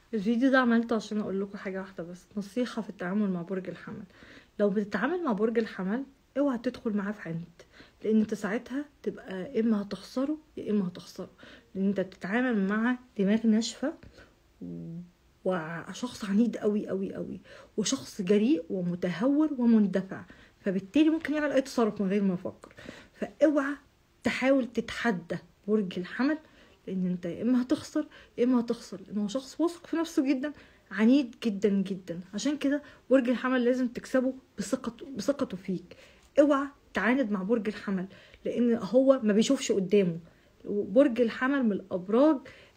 الفيديو ده عملته عشان اقول لكم حاجه واحده بس نصيحه في التعامل مع برج الحمل لو بتتعامل مع برج الحمل اوعى تدخل معاه في عند لان انت ساعتها تبقى اما هتخسره يا اما هتخسره لان انت بتتعامل مع دماغ ناشفه وشخص عنيد قوي قوي قوي وشخص جريء ومتهور ومندفع فبالتالي ممكن يعمل اي تصرف من غير ما يفكر فاوعى تحاول تتحدى برج الحمل لان انت يا اما هتخسر يا اما هتخسر لان هو شخص واثق في نفسه جدا عنيد جدا جدا عشان كده برج الحمل لازم تكسبه بثقته بثقته فيك اوعى تعاند مع برج الحمل لان هو ما بيشوفش قدامه برج الحمل من الابراج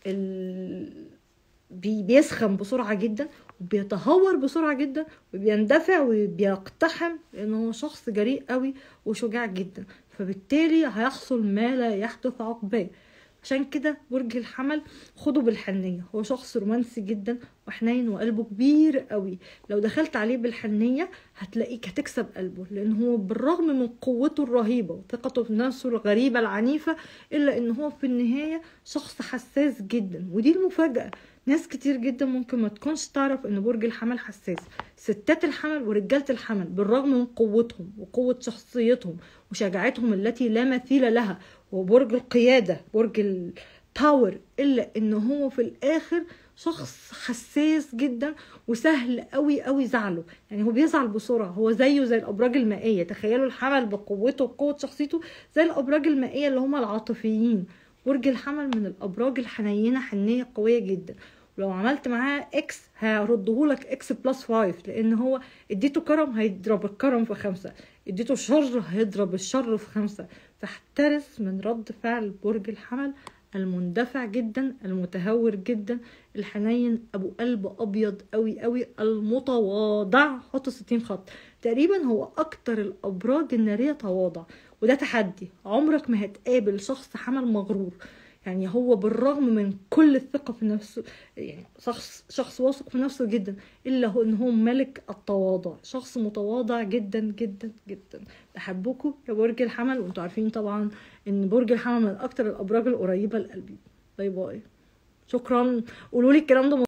ال... بي- بيسخن بسرعة جدا وبيتهور بسرعة جدا وبيندفع وبيقتحم لأنه هو شخص جريء قوي وشجاع جدا فبالتالي هيحصل ما لا يحدث عقباه عشان كده برج الحمل خده بالحنية هو شخص رومانسي جدا وحنين وقلبه كبير قوي لو دخلت عليه بالحنية هتلاقيك هتكسب قلبه لأن هو بالرغم من قوته الرهيبة وثقته في نفسه الغريبة العنيفة إلا إن هو في النهاية شخص حساس جدا ودي المفاجأة ناس كتير جدا ممكن ما تكونش تعرف ان برج الحمل حساس ستات الحمل ورجالة الحمل بالرغم من قوتهم وقوة شخصيتهم وشجاعتهم التي لا مثيل لها وبرج القيادة برج الباور الا ان هو في الاخر شخص حساس جدا وسهل قوي قوي زعله يعني هو بيزعل بسرعة هو زيه زي الابراج المائية تخيلوا الحمل بقوته وقوة شخصيته زي الابراج المائية اللي هم العاطفيين برج الحمل من الابراج الحنينه حنيه قويه جدا ولو عملت معاه اكس هردهولك اكس بلس فايف لان هو اديته كرم هيضرب الكرم في خمسة اديته شر هيضرب الشر في خمسة فاحترس من رد فعل برج الحمل المندفع جدا المتهور جدا الحنين ابو قلب ابيض قوي قوي المتواضع حط 60 خط تقريبا هو اكتر الابراج الناريه تواضع وده تحدي عمرك ما هتقابل شخص حمل مغرور يعني هو بالرغم من كل الثقة في نفسه يعني شخص شخص واثق في نفسه جدا إلا هو إن هو ملك التواضع شخص متواضع جدا جدا جدا بحبكم يا برج الحمل وانتوا عارفين طبعا إن برج الحمل من أكتر الأبراج القريبة لقلبي باي باي شكرا قولوا لي الكلام ده